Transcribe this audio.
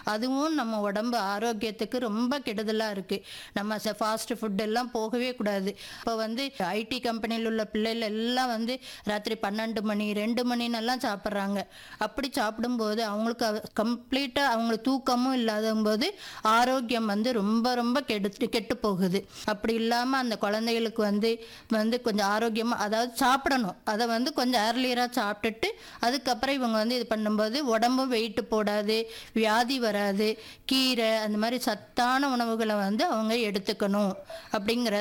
அதுவும் நம்ம உடம்பு ஆரோக்கியத்துக்கு ரொம்ப கெடுதலாக இருக்குது நம்ம ஃபாஸ்ட் ஃபுட் எல்லாம் போகவே கூடாது இப்போ வந்து ஐடி கம்பெனியில் உள்ள பிள்ளைகள் எல்லாம் வந்து ராத்திரி பன்னெண்டு மணி ரெண்டு மணினெல்லாம் சாப்பிட்றாங்க அப்படி சாப்பிடும்போது அவங்களுக்கு கம்ப்ளீட்டாக அவங்களுக்கு தூக்கமும் இல்லாத போது ஆரோக்கியம் வந்து ரொம்ப ரொம்ப கெடுத்து கெட்டு போகுது அப்படி இல்லாமல் அந்த குழந்தைகளுக்கு வந்து வந்து கொஞ்சம் ஆரோக்கியமாக அதாவது சாப்பிடணும் அதை வந்து கொஞ்சம் ஏர்லியராக சாப்பிட்டுட்டு அதுக்கப்புறம் இவங்க வந்து இது பண்ணும்போது உடம்பும் வெயிட்டு போடாது வியாதி வராது கீரை அந்த மாதிரி சத்தான உணவுகளை வந்து அவங்க எடுத்துக்கணும் அப்படிங்கிற